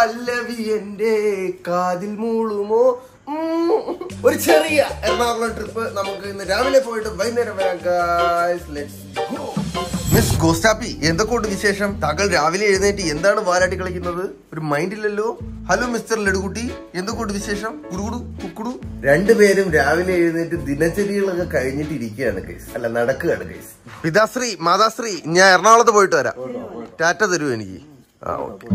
പല്ലവി എന്റെ കാതിൽ മൂളുമോ ഉം. ഒരു ചെറിയ എറണാകുളം ട്രിപ്പ് നമുക്ക് ഇന്ന് രാവിലെ പോയിട്ട് വൈകുന്നേരം വരാം ഗായ്സ് ലെറ്റ്സ് ഗോ മിസ് ഗോസ്റ്റാപ്പി എന്തൊക്കെയുണ്ട് വിശേഷം താങ്കൾ രാവിലെ എഴുന്നേറ്റ് എന്താണ് വാലാട്ടി കളിക്കുന്നത് ഒരു മൈൻഡില്ലല്ലോ ഹലോ മിസ്റ്റർ ലഡുകുട്ടി എന്തൊക്കെയുണ്ട് വിശേഷം കുടുകുടു കുക്കുടു രണ്ടുപേരും രാവിലെ എഴുന്നേറ്റ് ദിനചര്യകളൊക്കെ കഴിഞ്ഞിട്ട് ഇരിക്കുകയാണ് കേസ് അല്ല നടക്കുകയാണ് കേസ് പിതാശ്രീ മാതാശ്രീ ഞാൻ എറണാകുളത്ത് പോയിട്ട് വരാം ടാറ്റ തരൂ എനിക്ക് ആ ഓക്കെ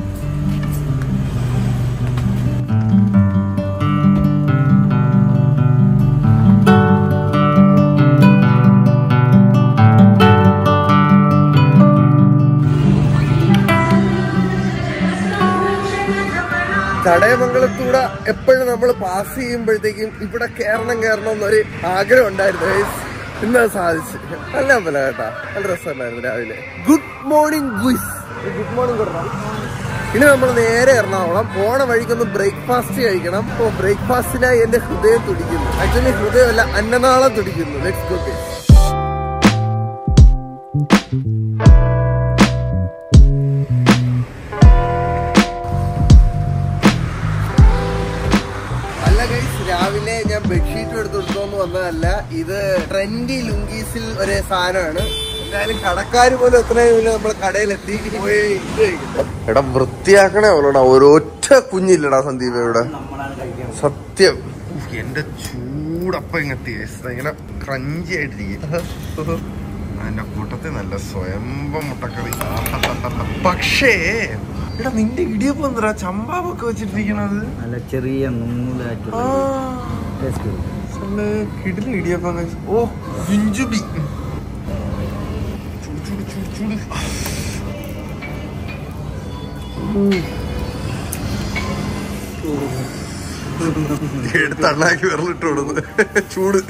ചടയമംഗലത്തൂടെ എപ്പോഴും നമ്മൾ പാസ് ചെയ്യുമ്പോഴത്തേക്കും ഇവിടെ കയറണം കയറണം എന്നൊരു ആഗ്രഹം ഉണ്ടായിരുന്നു guys. ഇന്ന് അത് സാധിച്ചു നല്ല അമ്പലം കേട്ടാ നല്ല രസമുണ്ടായിരുന്നു രാവിലെ good morning guys good morning കൊടുക്കാം ഇനി നമ്മൾ നേരെ എറണാകുളം പോണ വഴിക്കൊന്ന് ബ്രേക്ക്ഫാസ്റ്റ് കഴിക്കണം അപ്പോൾ ബ്രേക്ക്ഫാസ്റ്റിനായി എന്റെ ഹൃദയം തുടിക്കുന്നു ആക്ച്വലി ഹൃദയമല്ല അന്നനാളം തുടിക്കുന്നു ലെറ്റ്സ് ഗോ ഗൈസ് അല്ല ഗൈസ് രാവിലെ ഞാൻ ബെഡ്ഷീറ്റ് എടുത്തെടുത്തോന്ന് വന്നതല്ല ഇത് ട്രെൻഡി ലുങ്കീസിൽ ഒരു സാധനമാണ് എന്തായാലും കടക്കാർ പോലും എത്രയും മുന്നേ നമ്മളെ കടയിലെത്തി പോയി ഇത് കഴിക്കും. എടാ വൃത്തിയാക്കണേ അവളോടാ ഒരൊറ്റ കുഞ്ഞില്ലടാ സന്ദീപ് ഇവിടെ സത്യം ഉഫ്, എന്റെ ചൂടപ്പം ഇങ്ങെത്തി guys. ദാ ഇങ്ങനെ ക്രഞ്ചി ആയിട്ടിരിക്കും അതിന്റെ കൂട്ടത്തിൽ നല്ല സ്വയംഭം മുട്ടക്കറി പക്ഷേ എടാ നിന്റെ ഇടിയപ്പം എന്താ ചമ്പാവൊക്കെ വെച്ചിട്ടിരിക്കണത് നല്ല ചെറിയ നൂലായിട്ടുള്ള ടേസ്റ്റ് കിടിലൻ ഇടിയപ്പം guys. ഓ ജുഞ്ചുബി ചൂട് ചൂട് ചൂട് ചൂട് എടുത്തണ്ണാക്കി വിരലിട്ട് കൊടുന്ന് ചൂട്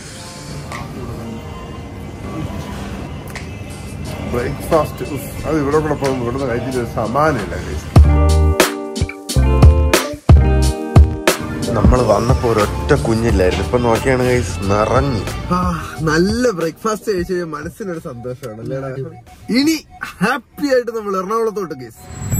ബ്രേക്ക്ഫാസ്റ്റ് അത് ഇവിടെ കൂടെ പോകുമ്പോൾ ഇവിടുന്ന് കഴിച്ചിട്ട് ഒരു സമാനമില്ല guys. നമ്മൾ വന്നപ്പോ ഒരൊറ്റ കുഞ്ഞില്ലായിരുന്നു ഇപ്പൊ നോക്കിയാണ് ഗൈസ് നിറഞ്ഞു നല്ല ബ്രേക്ക്ഫാസ്റ്റ് കഴിച്ചു കഴിഞ്ഞാൽ മനസ്സിനൊരു സന്തോഷമാണ് അല്ലേടാ ഇനി ഹാപ്പി ആയിട്ട് നമ്മൾ എറണാകുളത്തോട്ട് ഗൈസ്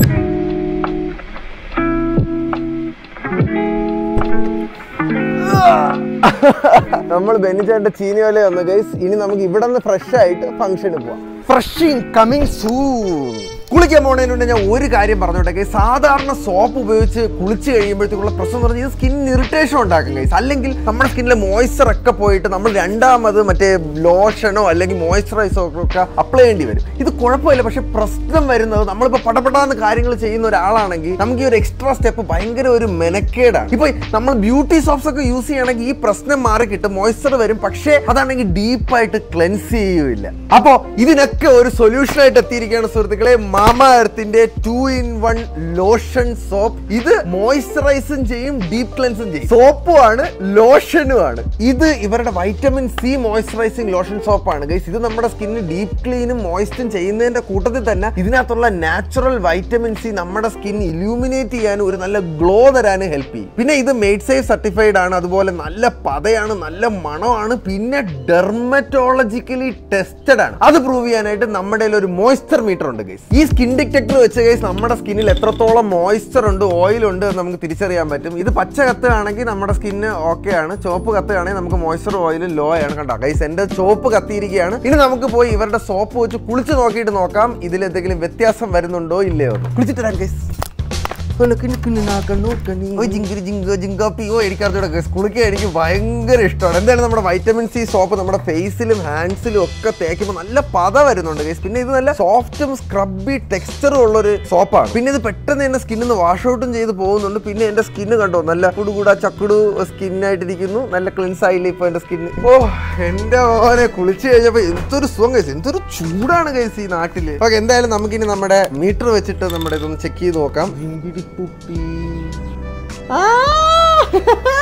നമ്മൾ ബെന്നിച്ചേട്ട ചീനി വല വന്നു ഗൈസ് ഇനി നമുക്ക് ഇവിടെ നിന്ന് ഫ്രഷ് ആയിട്ട് ഫംഗ്ഷന് പോവാം ഫ്രഷിങ് കമ്മിങ് സൂൺ കുളിക്കാൻ പോണതിനുണ്ട് ഞാൻ ഒരു കാര്യം പറഞ്ഞോട്ടെ ഗൈസ് സാധാരണ സോപ്പ് ഉപയോഗിച്ച് കുളിച്ച് കഴിയുമ്പോഴത്തേക്കുള്ള പ്രശ്നം എന്ന് പറഞ്ഞാൽ സ്കിൻ ഇറിറ്റേഷൻ ഉണ്ടാക്കും ഗൈസ് അല്ലെങ്കിൽ നമ്മുടെ സ്കിന്നിലെ മോയ്സ്ചർ ഒക്കെ പോയിട്ട് നമ്മൾ രണ്ടാമത് മറ്റേ ലോഷനോ അല്ലെങ്കിൽ മോയ്സ്ചറൈസറോ ഒക്കെ അപ്ലൈ ചെയ്യേണ്ടി വരും ഇത് കുഴപ്പമില്ല പക്ഷെ പ്രശ്നം വരുന്നത് നമ്മളിപ്പോൾ പടപെടാന്ന് കാര്യങ്ങൾ ചെയ്യുന്ന ഒരാളാണെങ്കിൽ നമുക്ക് ഈ ഒരു എക്സ്ട്രാ സ്റ്റെപ്പ് ഭയങ്കര ഒരു മെനക്കേടാണ് ഇപ്പൊ നമ്മൾ ബ്യൂട്ടി സോപ്സ് ഒക്കെ യൂസ് ചെയ്യണമെങ്കിൽ ഈ പ്രശ്നം മാറി കിട്ടും മോയ്സ്ചർ വരും പക്ഷേ അതാണെങ്കിൽ ഡീപ്പായിട്ട് ക്ലെൻസ് ചെയ്യുകയില്ല അപ്പോ ഇതിനൊക്കെ ഒരു സൊല്യൂഷൻ ആയിട്ട് എത്തിയിരിക്കുകയാണ് സുഹൃത്തുക്കളെ മാമ എർത്തിന്റെ two in one lotion soap ഇത് മോയ്സ്ചറൈസും ചെയ്യും ഡീപ്പ് ക്ലെൻസും ചെയ്യും സോപ്പും ആണ് ലോഷനും ആണ് ഇത് ഇവരുടെ വൈറ്റമിൻ സി മോയ്സ്ചറൈസിങ് ലോഷൻ സോപ്പാണ് ഗൈസ് ഇത് നമ്മുടെ സ്കിന്നിന് ഡീപ്പ് ക്ലീനും മോയ്സ്റ്റും ചെയ്യുന്നതിന്റെ കൂട്ടത്തിൽ തന്നെ ഇതിനകത്തുള്ള നാച്ചുറൽ വൈറ്റമിൻ സി നമ്മുടെ സ്കിൻ ഇലൂമിനേറ്റ് ചെയ്യാനും ഒരു നല്ല ഗ്ലോ തരാനും ഹെൽപ്പ് ചെയ്യും പിന്നെ ഇത് മെയ്ഡ് സേഫ് സർട്ടിഫൈഡ് ആണ് അതുപോലെ നല്ല പതയാണ് നല്ല മണമാണ് പിന്നെ ഡെർമറ്റോളജിക്കലി ടെസ്റ്റഡ് ആണ് അത് പ്രൂവ് ചെയ്യാനായിട്ട് നമ്മുടെ കയ്യിൽ ഒരു മോയ്സ്ചർ മീറ്റർ ഉണ്ട് ഗൈസ് ഈ സ്കിൻ ഡിറ്റക്ടർ വെച്ച് ഗൈസ് നമ്മുടെ സ്കിന്നിൽ എത്രത്തോളം മോയ്സ്ചർ ഉണ്ട് ഓയിൽ ഉണ്ട് എന്ന് നമുക്ക് തിരിച്ചറിയാൻ പറ്റും ഇത് പച്ച കത്തുകയാണെങ്കിൽ നമ്മുടെ സ്കിന്ന് ഓക്കെ ആണ് ചുവപ്പ് കത്തുകയാണെങ്കിൽ നമുക്ക് മോയ്സ്ചർ ഓയിൽ ലോ ആണ് കണ്ടോ ഗൈസ് എന്റെ ചുവപ്പ് കത്തിയിരിക്കുകയാണ് ഇനി നമുക്ക് പോയി ഇവരുടെ സോപ്പ് വെച്ച് കുളിച്ച് നോക്കിയിട്ട് നോക്കാം ഇതിൽ എന്തെങ്കിലും വ്യത്യാസം വരുന്നുണ്ടോ ഇല്ലയോ എന്ന് കുളിച്ചിട്ട് വരാം ഗൈസ് കുളിക്കുക എനിക്ക് ഭയങ്കര ഇഷ്ടമാണ് എന്തായാലും നമ്മുടെ വൈറ്റമിൻ സി സോപ്പ് നമ്മുടെ ഫേസിലും ഹാൻഡ്സിലും ഒക്കെ തേക്കുമ്പോൾ നല്ല പത വരുന്നുണ്ട് ഗൈസ് പിന്നെ ഇത് നല്ല സോഫ്റ്റും സ്ക്രബി ടെക്സ്ചറും ഉള്ള ഒരു സോപ്പാണ് പിന്നെ ഇത് പെട്ടെന്ന് എന്റെ സ്കിന്നിൽ നിന്ന് വാഷ് ഔട്ടും ചെയ്ത് പോകുന്നുണ്ട് പിന്നെ എന്റെ സ്കിന്ന് കണ്ടോ നല്ല കുടുകൂട ചക്കുടു സ്കിന്നായിട്ടിരിക്കുന്നു നല്ല ക്ലിൻസ് ആയില്ല ഇപ്പൊ എന്റെ സ്കിന്ന് ഓ എന്റെ മോനെ കുളിച്ച് കഴിഞ്ഞപ്പോ എന്തൊരു സുഖം കഴിച്ചു എന്തൊരു ചൂടാണ് കഴിച്ച് ഈ നാട്ടില് ഓക്കെ എന്തായാലും നമുക്കിനി നമ്മുടെ മീറ്റർ വെച്ചിട്ട് നമ്മുടെ ഇതൊന്ന് ചെക്ക് ചെയ്ത് നോക്കാം ആ!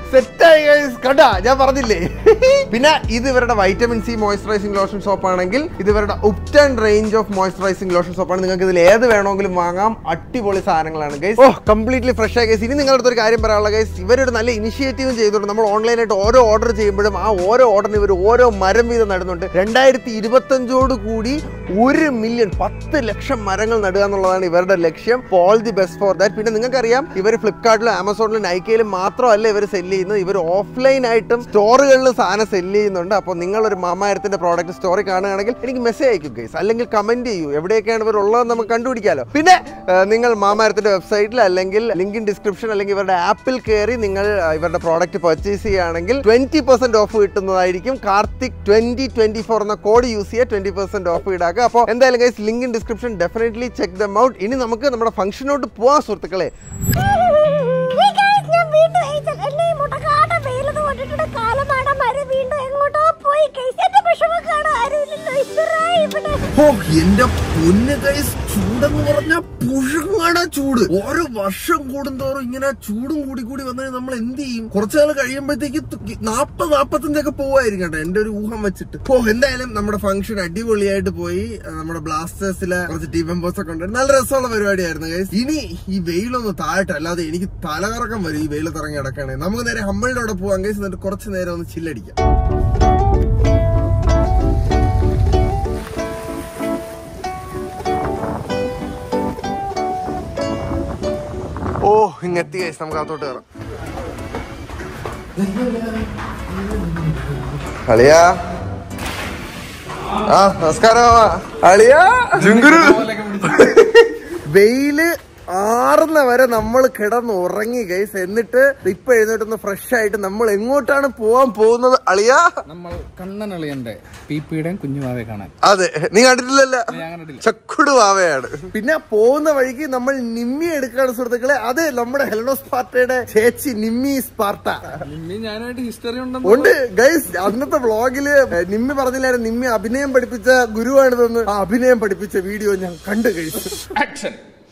സെറ്റായി കണ്ടാ ഞാൻ പറഞ്ഞില്ലേ പിന്നെ ഇത് ഇവരുടെ vitamin C moisturising lotion soap ആണെങ്കിൽ ഇത് ഇവരുടെ ubtan range of moisturising lotion സോപ്പാണ് നിങ്ങൾക്ക് ഇതിൽ ഏത് വേണമെങ്കിലും വാങ്ങാം അടിപൊളി സാധനങ്ങളാണ് ഗൈസ് ഓ കംപ്ലീറ്റ്ലി ഫ്രഷ് ആയി ഗൈസ് ഇനി നിങ്ങളുടെ അടുത്ത് ഒരു കാര്യം പറയാനുള്ള ഗൈസ് ഇവരൊരു നല്ല ഇനിഷ്യേറ്റീവും ചെയ്തിട്ടുണ്ട് നമ്മൾ ഓൺലൈനായിട്ട് ഓരോ ഓർഡർ ചെയ്യുമ്പോഴും ആ ഓരോ ഓർഡറിന് ഇവർ ഓരോ മരം വീതം നടുന്നുണ്ട് രണ്ടായിരത്തി ഇരുപത്തഞ്ചോട് കൂടി ഒരു മില്യൺ പത്ത് ലക്ഷം മരങ്ങൾ നടുക എന്നുള്ളതാണ് ഇവരുടെ ലക്ഷ്യം all the best for that പിന്നെ നിങ്ങൾക്കറിയാം ഇവർ ഫ്ലിപ്കാർട്ടിലും ആമസോണിലും നൈക്കയിലും മാത്രമല്ല ഇവർ സെല്ല് ചെയ്യുന്നത് ഇവർ ഓഫ്ലൈൻ ആയിട്ടും സ്റ്റോറുകളിൽ സാധനം സെല്ല് ചെയ്യുന്നുണ്ട് അപ്പോൾ നിങ്ങളൊരു മാമാരത്തിന്റെ പ്രോഡക്റ്റ് സ്റ്റോറി കാണുകയാണെങ്കിൽ എനിക്ക് മെസ്സേജ് അയക്കും ഗൈസ് അല്ലെങ്കിൽ കമന്റ് ചെയ്യൂ എവിടെയൊക്കെയാണ് ഇവർ ഉള്ളതെന്ന് നമുക്ക് കണ്ടുപിടിക്കാമല്ലോ പിന്നെ ആ, നിങ്ങൾ മാമാരത്തിന്റെ വെബ്സൈറ്റിൽ അല്ലെങ്കിൽ ലിങ്ക് ഇൻ ഡിസ്ക്രിപ്ഷൻ അല്ലെങ്കിൽ ഇവരുടെ ആപ്പിൽ കയറി നിങ്ങൾ ആ, ഇവരുടെ പ്രോഡക്റ്റ് പർച്ചേസ് ചെയ്യുകയാണെങ്കിൽ ട്വന്റി പെർസെന്റ് ഓഫ് കിട്ടുന്നതായിരിക്കും കാർത്തിക് ട്വന്റി ട്വന്റി ഫോർ എന്ന കോഡ് യൂസ് ചെയ്യുക ട്വന്റി പെർസെന്റ് ഓഫ് ഈടാക്കുക അപ്പോൾ എന്തായാലും guys link in description definitely check them out ഇനി നമുക്ക് നമ്മുടെ ഫംഗ്ഷനോട്ട് പോവാം സുഹൃത്തുക്കളെ Hey guys, ഞാൻ വീണ്ടും ഏഞ്ചൽ. എന്നെ ഈ മുട്ടക്കാട്ട വെയിലത്ത് കൊണ്ടിട്ടിട്ട് കാലമാട മരം വീണ്ടും എങ്ങോട്ടോ പോയി guys. എന്റെ വിഷമം കാണാൻ ആരുമില്ലല്ലോ. ഇത്രയും ഇവിടെ. ഓ എന്റെ പൊന്ന് ഗൈസ് ചൂടെന്ന് പറഞ്ഞ പുഴുങ്ങാണ് ചൂട് ഓരോ വർഷം കൂടുന്തോറും ഇങ്ങനെ ചൂടും കൂടി കൂടി വന്നാൽ നമ്മൾ എന്ത് ചെയ്യും കുറച്ചു നാൾ കഴിയുമ്പോഴത്തേക്ക് നാപ്പത് നാപ്പത്തഞ്ചൊക്കെ പോവായിരിക്കും കേട്ടോ എന്റെ ഒരു ഊഹം വെച്ചിട്ട് ഓ എന്തായാലും നമ്മുടെ ഫംഗ്ഷൻ അടിപൊളിയായിട്ട് പോയി ആ, നമ്മുടെ ബ്ലാസ്റ്റേഴ്സിലെ കുറച്ച് ടീം മെമ്പേഴ്സ് ഒക്കെ ഉണ്ട് നല്ല രസമുള്ള പരിപാടിയായിരുന്നു ഗൈസ് ഇനി ഈ വെയിലൊന്ന് താഴട്ടെ അല്ലാതെ എനിക്ക് തലകറക്കം വരും ഈ വെയിലത്ത് ഇറങ്ങി കിടക്കുകയാണെങ്കിൽ നമുക്ക് നേരെ ഹമ്മളിന്റെ അവിടെ പോവാം ഗൈസ് എന്നിട്ട് കുറച്ച് നേരം ഒന്ന് ചില്ലടിക്കാം ഓ ഇങ്ങെത്തി ഗൈസ് നമുക്ക് അകത്തോട്ട് കയറാം അളിയാ ആ നമസ്കാരം അളിയാ ജുങ്കുരു വെയില് ആറുന്ന വരെ നമ്മൾ കിടന്ന് ഉറങ്ങി ഗൈസ് എന്നിട്ട് ഇപ്പൊ എഴുന്നേറ്റൊന്ന് ഫ്രഷ് ആയിട്ട് നമ്മൾ എങ്ങോട്ടാണ് പോവാൻ പോകുന്നത് അളിയാ നമ്മൾ കണ്ണനളിയന്റെ പി പിയുടെയും കുഞ്ഞുമാവെ കാണാൻ അതെ നീ കണ്ടിട്ടില്ലല്ലോ ഞാൻ കണ്ടിട്ടില്ല ചക്കുടു വാവയാണ് പിന്നെ പോകുന്ന വഴിക്ക് നമ്മൾ നിമ്മി എടുക്കാണ് സുഹൃത്തുക്കളെ അത് നമ്മുടെ ഹെലനോ സ്പാർട്ടയുടെ ചേച്ചി നിമ്മി സ്പാർട്ട നിമ്മി ഞാനായിട്ട് ഹിസ്റ്ററി ഉണ്ടെന്ന് ഉണ്ട് ഗൈസ് അന്നത്തെ വ്ളോഗില് നിമ്മി പറഞ്ഞില്ലായിരുന്നു നിമ്മി അഭിനയം പഠിപ്പിച്ച ഗുരുവാണിതെന്ന് ആ അഭിനയം പഠിപ്പിച്ച വീഡിയോ ഞാൻ കണ്ടു ഗൈസ് ആക്ഷൻ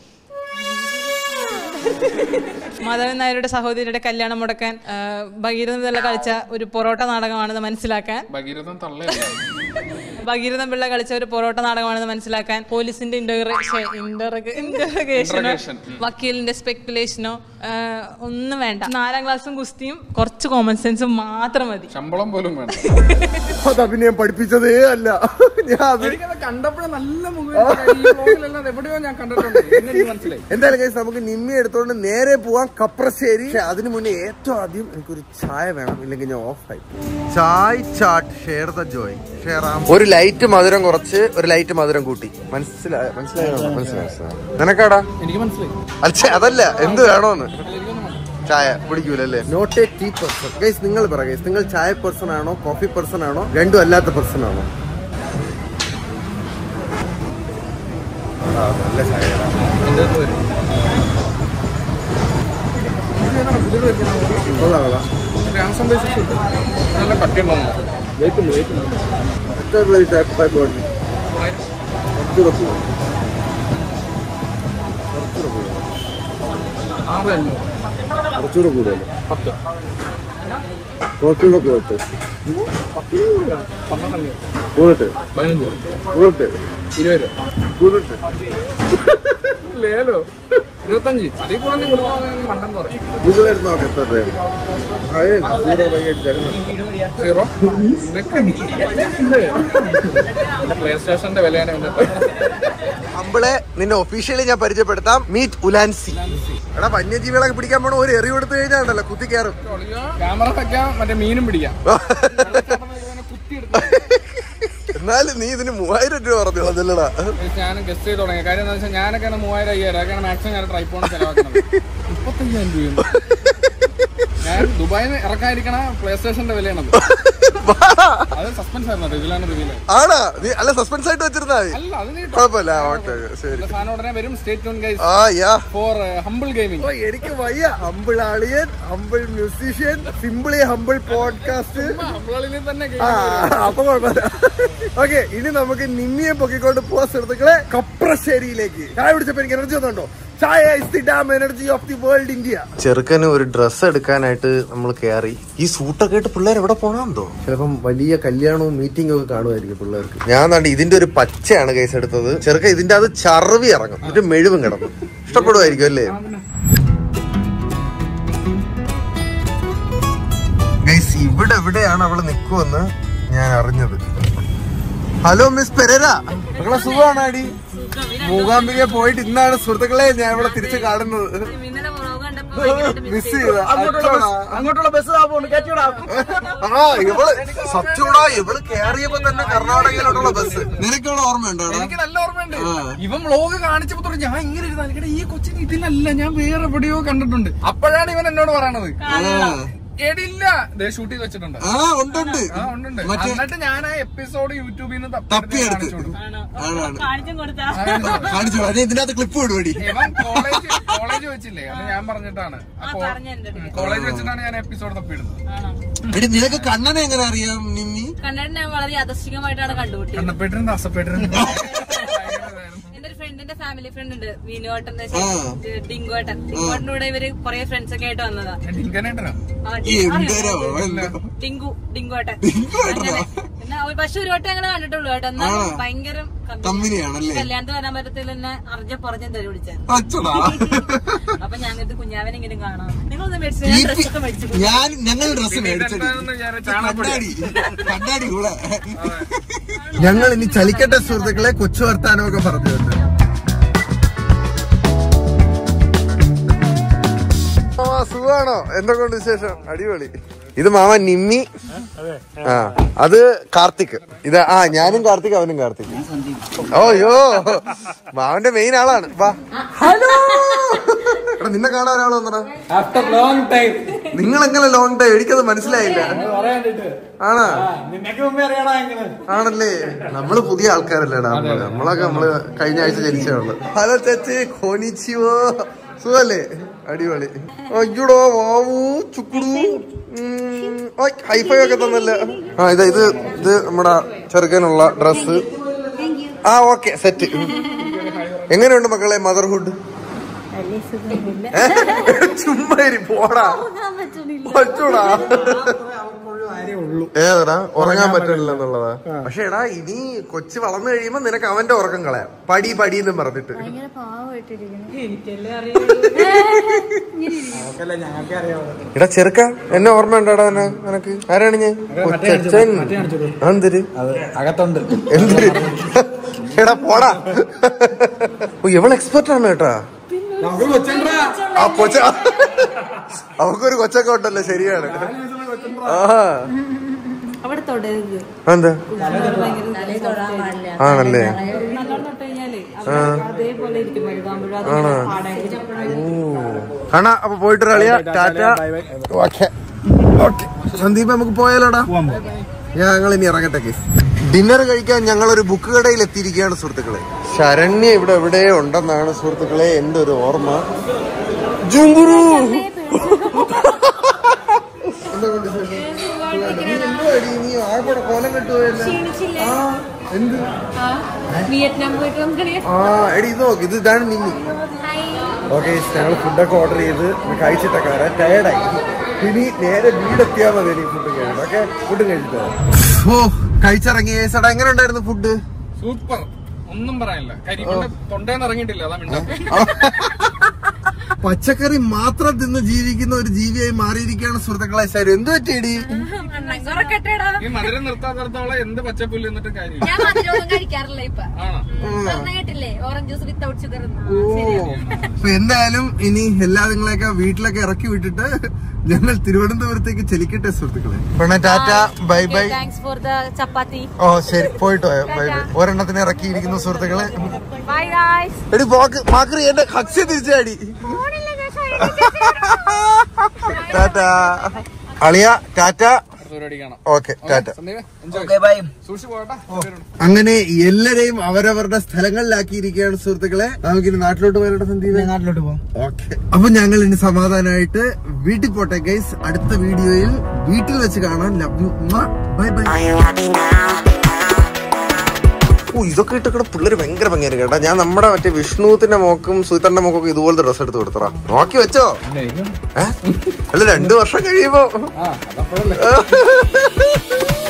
മാധവൻ നായരുടെ സഹോദരിയുടെ കല്യാണം മുടക്കാൻ ആ, ഭഗീരഥൻ പിള്ള കളിച്ച ഒരു പൊറോട്ട നാടകമാണെന്ന് മനസ്സിലാക്കാൻ ഭഗീരഥൻ തള്ളയല്ല ഭഗീരഥൻ പിള്ള കളിച്ച ഒരു പൊറോട്ട നാടകമാണെന്ന് മനസ്സിലാക്കാൻ പോലീസിന്റെ ഇന്റർഗേഷനോ വക്കീലിന്റെ സ്പെക്കുലേഷനോ ഒന്നും വേണ്ട നാലാം ക്ലാസ്സും കുസ്തിയും കുറച്ച് കോമൺ സെൻസും മാത്രം മതി ശമ്പളം പോലും വേണം അത് അഭിനയം പഠിപ്പിച്ചതേ അല്ല ഞാൻ അത് എനിക്കത് കണ്ടപ്പോഴേ നല്ല മുഖം എവിടെയോ ഞാൻ കണ്ടിട്ടുണ്ട് പിന്നെ എനിക്ക് മനസ്സിലായി എന്തായാലും ഗൈസ് നമുക്ക് നിമ്മി എടുത്തോണ്ട് നേരെ പോവാം കപ്രശ്ശേരി പക്ഷെ അതിനു മുന്നേ ഏറ്റവും ആദ്യം എനിക്കൊരു ചായ വേണം ഇല്ലെങ്കിൽ ഞാൻ ഓഫ് ആയി Chai Chat share the joy share ഒരു ലൈറ്റ് മധുരം കുറച്ച് ഒരു ലൈറ്റ് മധുരം കൂട്ടി മനസ്സിലായ മനസ്സിലായോ മനസ്സിലായി നിനക്കാടാ എനിക്ക് മനസ്സിലായി അച്ഛ അതല്ല എന്ത് വേണോന്ന് ചായ കുടിക്കൂലല്ലേ not a tea person guys നിങ്ങൾ പറ ഗൈസ് നിങ്ങൾ ചായ പേഴ്സൺ ആണോ കോഫി പേഴ്സൺ ആണോ രണ്ടും അല്ലാത്ത പേഴ്സൺ ആണോ ആ, നല്ല ചായയാടാ. കൊള്ളാം, കൊള്ളാം. രാംസം ബേസിസ് നല്ല കട്ടിയുണ്ടോ എത്ര പേര് ചായ ചായ പോകണം? കുറച്ചുകൂടെ പോവാം. ആറ് അഞ്ഞൂറ് കുറച്ചുകൂടെ കൂടുതൽ പത്ത് കുറച്ചുകൂടെ കൂടട്ടെ പന്ത്രണ്ട് അഞ്ഞൂറ് കൂടട്ടെ പതിനഞ്ച് കൂടട്ടെ ഇരുപത് രൂപ കൂടട്ടെ ലേലോ ഇരുപത്തഞ്ച് അതിൽ കുറഞ്ഞ് കൊടുക്കാൻ മണ്ടെന്ന് പറയും കൂടുതലായിരുന്നു നോക്കാം എത്ര രൂപ അതെ കൂടെ ഭയങ്കര തരുന്നു സീറോ പ്ലേ സ്റ്റേഷന്റെ വിലയാണ് ഇതിന്റെ. അമ്പിളെ നിന്നെ ഒഫീഷ്യലി ഞാൻ പരിചയപ്പെടുത്താം മീറ്റ് ഉലാൻസി എടാ വന്യജീവികളൊക്കെ പിടിക്കാൻ പോണ ഒരു എറി കൊടുത്തു കഴിഞ്ഞാൽ ഉണ്ടല്ലോ കുത്തി കയറും ക്യാമറ വെക്കാം മറ്റേ മീനും പിടിക്കാം എന്നാലും നീ ഇതിന് മൂവായിരം രൂപ പറഞ്ഞു അതല്ലടാ ഞാൻ ഗസ്റ്റ് ചെയ്ത് തുടങ്ങി കാര്യം എന്താ വെച്ചാൽ ഞാനൊക്കെയാണ് മൂവായിരം അയ്യായിരം ഒക്കെയാണ് മാക്സിമം ഞാൻ ട്രൈപ്പോൺ ചെലവാക്കുന്നത് മുപ്പത്തയ്യായിരം രൂപ ഞാൻ ദുബായിൽ നിന്ന് ഇറക്കാതിരിക്കണ പ്ലേ സ്റ്റേഷന്റെ വിലയാണത് അത് സസ്പെൻസ് ആയിരുന്നു ഇതിലാണ് റിവീൽ ആണാ നീ അല്ല സസ്പെൻസ് ആയിട്ട് വെച്ചിരുന്നാ മതി അല്ല അത് നീ കുഴപ്പമില്ല ഓക്കെ ശരി സാധനം ഉടനെ വരും സ്റ്റേറ്റ് ട്യൂൺ ഗൈസ് ആ യാ ഫോർ ഹംബിൾ ഗെയിമിംഗ് ഓ, എനിക്ക് വയ്യ humble alien humble musician simply humble podcast ഹംബിളിൽ തന്നെ ആ അപ്പൊ കുഴപ്പമില്ല ഓക്കെ ഇനി നമുക്ക് നിമ്മിയെ പൊക്കിക്കൊണ്ട് പോവാൻ സുഹൃത്തുക്കളെ കപ്രശ്ശേരിയിലേക്ക് ചായ പിടിച്ചപ്പോ എനിക്ക് എനർജി ഒന്നുണ്ടോ ചായ is the damn energy of the world India ചെറുക്കന് ഒരു ഡ്രസ്സ് എടുക്കാനായിട്ട് നമ്മൾ കയറി ഈ സൂട്ടൊക്കെ ആയിട്ട് പിള്ളേർ എവിടെ പോണെന്തോ ചിലപ്പം വലിയ കല്യാണവും മീറ്റിംഗും ഒക്കെ കാണുമായിരിക്കും പിള്ളേർക്ക് ഞാൻ കണ്ട് ഇതിന്റെ ഒരു പച്ചയാണ് കേസ് എടുത്തത് ചെറുക്കൻ ഇതിന്റെ അത് ചറവി ഇറങ്ങും എന്നിട്ട് മെഴുവും കിടക്കും ഇഷ്ടപ്പെടുമായിരിക്കും അല്ലേ ഗൈസ് ഇവിടെ എവിടെയാണ് അവള് നിക്കുവെന്ന് ഞാൻ അറിഞ്ഞത് ഹലോ മിസ് പെരര മക്കളെ സുഖമാണ് അടി മൂകാംബിക പോയിട്ട് ഇന്നാണ് സുഹൃത്തുക്കളെ ഞാൻ ഇവിടെ തിരിച്ചു കാണുന്നത് മിസ് ചെയ്ത അങ്ങോട്ടുള്ള ബസ് ആ ഇവള് സത്യമാ ഇവള് കേറിയപ്പോ തന്നെ കർണാടകയിലോട്ടുള്ള ബസ് നിനക്കുള്ള ഓർമ്മയുണ്ടോ എനിക്ക് നല്ല ഓർമ്മയുണ്ട് ഇവൻ വ്ലോഗ് കാണിച്ചപ്പോ തൊട്ട് ഞാൻ ഇങ്ങനെ ഇരുന്നാൽ ഇവിടെ ഈ കൊച്ചിന് ഇതിലല്ല ഞാൻ വേറെ എവിടെയോ കണ്ടിട്ടുണ്ട് അപ്പോഴാണ് ഇവൻ എന്നോട് പറയണത് എടില്ല ദേ ഷൂട്ട് ചെയ്ത് വെച്ചിട്ടുണ്ട് ആ ഉണ്ടുണ്ട് ആ ഉണ്ട് എന്നിട്ട് ഞാൻ ആ എപ്പിസോഡ് യൂട്യൂബിൽ നിന്ന് തപ്പിയെടുത്ത്. കാണിച്ചു കാണിച്ചും കൊടുത്താ കാണിച്ചു അതെ ഇതിനകത്ത് ക്ലിപ്പ് വിടുപടി ഇവൻ കോളേജ് കോളേജ് വെച്ചില്ലേ അത് ഞാൻ പറഞ്ഞിട്ടാണ് പറഞ്ഞു എന്റെ അടുത്ത്. കോളേജ് വെച്ചിട്ടാണ് ഞാൻ എപ്പിസോഡ് തപ്പിയിടുന്നത് ആണോ എടി നിനക്ക് കണ്ണനെ എങ്ങനെ അറിയാം നിമ്മി കണ്ടിട്ട് ഞാൻ വളരെ യാദർശികമായിട്ടാണ് കണ്ടുപിട്ടിയത് കണ്ണപ്പെട്ടിരുന്ന് അസപ്പെട്ടിരുന്ന് എന്റെ ഒരു ഫ്രണ്ടിന്റെ ഫാമിലി ഫ്രണ്ട് ഉണ്ട് വിനോട്ടൻ ഡിങ്കോട്ടൻ ഡിങ്കോട്ടൻ്റെ കൂടെ ഇവര് കൊറേ ഫ്രണ്ട്സ് ഒക്കെ ആയിട്ട് വന്നതാ ഡിങ്കനേട്ടനോ ആ, ഈ അറിയോ? എന്തരോ എന്തോ ഡിങ്കു ഡിങ്കോട്ടൻ അങ്ങനെ എന്നാ ഒരു- പക്ഷെ ഒരു വട്ടം ഞങ്ങള് കണ്ടിട്ടുള്ളൂ കേട്ടോ എന്നാലും ഭയങ്കര കമ്പനിയാണല്ലേ കല്യാണത്തിന് വരാൻ പറ്റത്തില്ല എന്നെ അറിഞ്ഞ പറഞ്ഞ തരി വിളിച്ചാൽ അച്ചടാ അപ്പൊ ഞങ്ങൾക്ക് കുഞ്ഞാവനെങ്കിലും കാണാം നിങ്ങളൊന്ന് മേടിച്ചു ഞാൻ ഡ്രസ്സൊക്കെ മേടിച്ചു ഞാൻ ഞങ്ങൾ ഡ്രസ് മേടിച്ചത് എന്താണെന്ന് ഞാൻ ചാണകപ്പൊടി കണ്ണാടി കണ്ണാടി കൂടെ ഞങ്ങൾ ഇനി ചലിക്കട്ടെ സുഹൃത്തുക്കളെ കൊച്ചു വർത്താനമൊക്കെ പറഞ്ഞു തന്നു സുഖാണോ എന്തൊക്കെയുണ്ട് വിശേഷം അടിപൊളി ഇത് മാമ നിമ്മി ആ അത് കാർത്തിക് ഇത് ആ ഞാനും കാർത്തിക് അവനും കാർത്തിക് ഓയോ മാവന്റെ മെയിൻ ആളാണ് വാ ഹലോ എടാ നിന്നെ കാണാൻ ഒരാൾ വന്നടാ ആഫ്റ്റർ ലോങ് ടൈം നിങ്ങൾ എങ്ങനെ ലോങ് ടൈം എനിക്കത് മനസ്സിലായില്ല ആണാ നിനക്ക് മുമ്പേ അറിയണോ എങ്ങനെ ആണല്ലേ നമ്മള് പുതിയ ആൾക്കാരല്ലേടാ നമ്മള് നമ്മളൊക്കെ നമ്മള് കഴിഞ്ഞ ആഴ്ച ജനിച്ചേ ഉള്ളു ഹലോ ചേച്ചി കോനിച്ചിവോ സുഖല്ലേ അടിപൊളി അയ്യോടോ വാവു ചുക്കുടു ഹൈഫൈ ഒക്കെ തന്നല്ല ആ ഇത് ഇത് ഇത് നമ്മുടെ ചെറുക്കനുള്ള ഡ്രസ് ആ ഓക്കെ സെറ്റ് എങ്ങനെയുണ്ട് മക്കളെ മദർഹുഡ് ചുമ്മാ ഇരി, പോടാ പറ്റൂടാ ഏതാ ഉറങ്ങാൻ പറ്റില്ല എന്നുള്ളതാ പക്ഷെ എടാ ഇനി കൊച്ചു വളർന്നു കഴിയുമ്പോ നിനക്ക് അവന്റെ ഉറക്കം കളയാം പടി പടി എന്നും പറഞ്ഞിട്ട് ഭയങ്കര പാവമായിട്ടിരിക്കുന്നു നമുക്കല്ല ഞങ്ങൾക്ക് അറിയാമോ എടാ ചെറുക്ക എന്നെ ഓർമ്മ ഉണ്ടോടാ നിനക്ക് ആരാണ് ഞാൻ കൊച്ചച്ഛൻ എന്തിര് അത് അകത്തുണ്ട് എന്തിര് എടാ പോടാ ഓ ഇവൾ എക്സ്പെർട്ട് ആണ് കേട്ടാ നമുക്ക് കൊച്ചണ്ടാ ആ കൊച്ച അവക്കൊരു കൊച്ചൊക്കെ ഉണ്ടല്ലോ ശരിയാണ് ആ അവിടെ തൊടരുത് എന്താ ആണല്ലേ നല്ലോണം തൊട്ട് കഴിഞ്ഞാലേ അതേപോലെ ഇരിക്കും വലുതാകുമ്പോഴും കാണാ അപ്പൊ പോയിട്ട് കളിയ ടാറ്റ ഓക്കെ ഓക്കെ സന്ദീപ് നമുക്ക് പോയാലോടാ ഞങ്ങൾ ഇനി ഇറങ്ങട്ടെ കേസ് ഡിന്നർ കഴിക്കാൻ ഞങ്ങൾ ഒരു ബുക്ക് കടയിൽ എത്തിയിരിക്കുകയാണ് സുഹൃത്തുക്കളെ ശരണ്യ ഇവിടെ എവിടെ ഉണ്ടെന്നാണ് സുഹൃത്തുക്കളെ എന്റെ ഒരു ഓർമ്മ ജുങ്കുറു എന്തുകൊണ്ട് വിശേഷം? നീ എന്തുവാടി? നീ ആകെപ്പാടെ കോലം കെട്ടുപോയല്ലോ. ആ, എന്ത് വിയറ്റ്നാം പോയിട്ട് നമുക്കറിയാം ആ എടി ഇത് നോക്ക് ഇത് ഇതാണ് നിന്നി ഓക്കെ ഞങ്ങൾ ഫുഡൊക്കെ ഓർഡർ ചെയ്ത് കഴിച്ചിട്ടൊക്കെ വരാം ടയർഡായി ഇനി നേരെ വീടെത്തിയാൽ മതി എനിക്ക് ഫുഡ് കഴിക്കണം ഓക്കെ ഫുഡ് കഴിച്ചിട്ട് ഓ കഴിച്ചിറങ്ങി ചേട്ടാ എങ്ങനെ ഉണ്ടായിരുന്നു ഫുഡ് സൂപ്പർ ഒന്നും പറയാനില്ല കരിമണ്ണ് തൊണ്ടേന്ന് ഇറങ്ങിയിട്ടില്ല അതാ മിണ്ടാ പച്ചക്കറി മാത്രം തിന്ന് ജീവിക്കുന്ന ഒരു ജീവിയായി മാറിയിരിക്കുകയാണ് സുഹൃത്തുക്കളെ ശരി എന്ത് പറ്റിയടി കെട്ടേടാ ഈ മധുരം നിർത്താൻ നിർത്തോളം എന്ത് പച്ചപ്പുല്ല് എന്നിട്ട് കാര്യം ഞാൻ മധുരമൊന്നും കഴിക്കാറില്ല ഇപ്പൊ ആണോ പറഞ്ഞ കേട്ടില്ലേ ഓറഞ്ച് ജ്യൂസ് വിത്തൗട്ട് ഷുഗർ അപ്പൊ എന്തായാലും ഇനി എല്ലാ നിങ്ങളെയൊക്കെ വീട്ടിലൊക്കെ ഇറക്കി വിട്ടിട്ട് ഞങ്ങൾ തിരുവനന്തപുരത്തേക്ക് ചെലിക്കട്ടെ സുഹൃത്തുക്കളെ പിന്നെ tata bye bye thanks for the chapati ഓ ശരി പോയിട്ട് പോയോ ബൈ ബൈ ഒരെണ്ണത്തിന് ഇറക്കിയിരിക്കുന്നു സുഹൃത്തുക്കളെ ബൈ ഗായ്സ് എടി പോക്ക് മാക്രി എന്റെ ഹക്സി തിരിച്ചാടി ടാറ്റ അളിയ ടാറ്റ പരിപാടി കാണാം ഓക്കെ ടാറ്റ സന്ദീപ് എൻജോയ് സൂക്ഷിച്ചു പോകട്ടെ അങ്ങനെ എല്ലാരെയും അവരവരുടെ സ്ഥലങ്ങളിലാക്കിയിരിക്കുകയാണ് സുഹൃത്തുക്കളെ നമുക്കിനി നാട്ടിലോട്ട് പോയാലോ സന്ദീപ് നാട്ടിലോട്ട് പോകാം ഓക്കെ അപ്പൊ ഞങ്ങൾ ഇനി സമാധാനമായിട്ട് വീട്ടിൽ പോട്ടെ ഗൈസ് അടുത്ത വീഡിയോയിൽ വീട്ടിൽ വെച്ച് കാണാൻ love you bye bye Are you happy now? ഓ ഇതൊക്കെ ഇട്ടിട്ട് പിള്ളേര് ഭയങ്കര ഭംഗിയായിരിക്കും കേട്ടോ ഞാൻ നമ്മുടെ മറ്റേ വിഷ്ണുത്തിന്റെ മോക്കും സുഹിത്തന്റെ മോക്കും ഒക്കെ ഇതുപോലത്തെ ഡ്രസ് എടുത്ത് കൊടുത്തറ നോക്കി വെച്ചോ ഏ? അല്ല രണ്ടു വർഷം കഴിയുമ്പോ ആ അതപ്പോഴല്ലേ